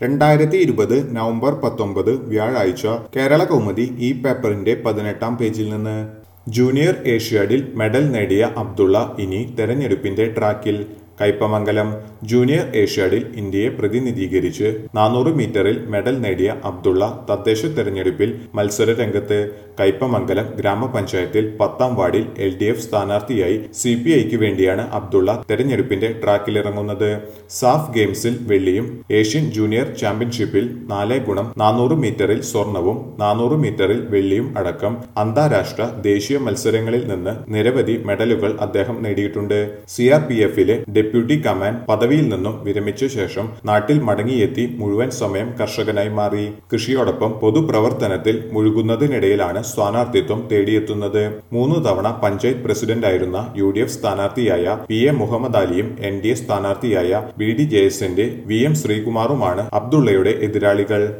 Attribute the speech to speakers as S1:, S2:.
S1: രണ്ടായിരത്തി ഇരുപത് നവംബർ പത്തൊമ്പത് വ്യാഴാഴ്ച കേരള കൗമുദി ഈ പേപ്പറിന്റെ പതിനെട്ടാം പേജിൽ നിന്ന് ജൂനിയർ ഏഷ്യാഡിൽ മെഡൽ നേടിയ അബ്ദുള്ള ഇനി തെരഞ്ഞെടുപ്പിന്റെ ട്രാക്കിൽ കയ്പമംഗലം ജൂനിയർ ഏഷ്യാഡിൽ ഇന്ത്യയെ പ്രതിനിധീകരിച്ച് നാനൂറ് മീറ്ററിൽ മെഡൽ നേടിയ അബ്ദുള്ള തദ്ദേശ തെരഞ്ഞെടുപ്പിൽ മത്സര രംഗത്ത് കയ്പമംഗലം ഗ്രാമപഞ്ചായത്തിൽ പത്താം വാർഡിൽ എൽ ഡി എഫ് സ്ഥാനാർത്ഥിയായി സി പി ഐക്ക് വേണ്ടിയാണ് അബ്ദുള്ള തെരഞ്ഞെടുപ്പിന്റെ ട്രാക്കിലിറങ്ങുന്നത് സാഫ് ഗെയിംസിൽ വെള്ളിയും ഏഷ്യൻ ജൂനിയർ ചാമ്പ്യൻഷിപ്പിൽ നാല് ഗുണം നാനൂറ് മീറ്ററിൽ സ്വർണവും നാനൂറ് മീറ്ററിൽ വെള്ളിയും അടക്കം അന്താരാഷ്ട്ര ദേശീയ മത്സരങ്ങളിൽ നിന്ന് നിരവധി മെഡലുകൾ അദ്ദേഹം നേടിയിട്ടുണ്ട് സി ആർ പി എഫിലെ ഡെപ്യൂട്ടി കമാൻഡ് പദവിയിൽ നിന്നും വിരമിച്ച ശേഷം നാട്ടിൽ മടങ്ങിയെത്തി മുഴുവൻ സമയം കർഷകനായി മാറി കൃഷിയോടൊപ്പം പൊതുപ്രവർത്തനത്തിൽ മുഴുകുന്നതിനിടയിലാണ് സ്ഥാനാർത്ഥിത്വം തേടിയെത്തുന്നത് മൂന്ന് തവണ പഞ്ചായത്ത് പ്രസിഡന്റായിരുന്ന യു ഡി എഫ് സ്ഥാനാർത്ഥിയായ പി എ മുഹമ്മദ് അലിയും എൻ ഡി എ സ്ഥാനാർത്ഥിയായ ബി ഡി ജെ എസിന്റെ വി എം ശ്രീകുമാറുമാണ് അബ്ദുള്ളയുടെ എതിരാളികൾ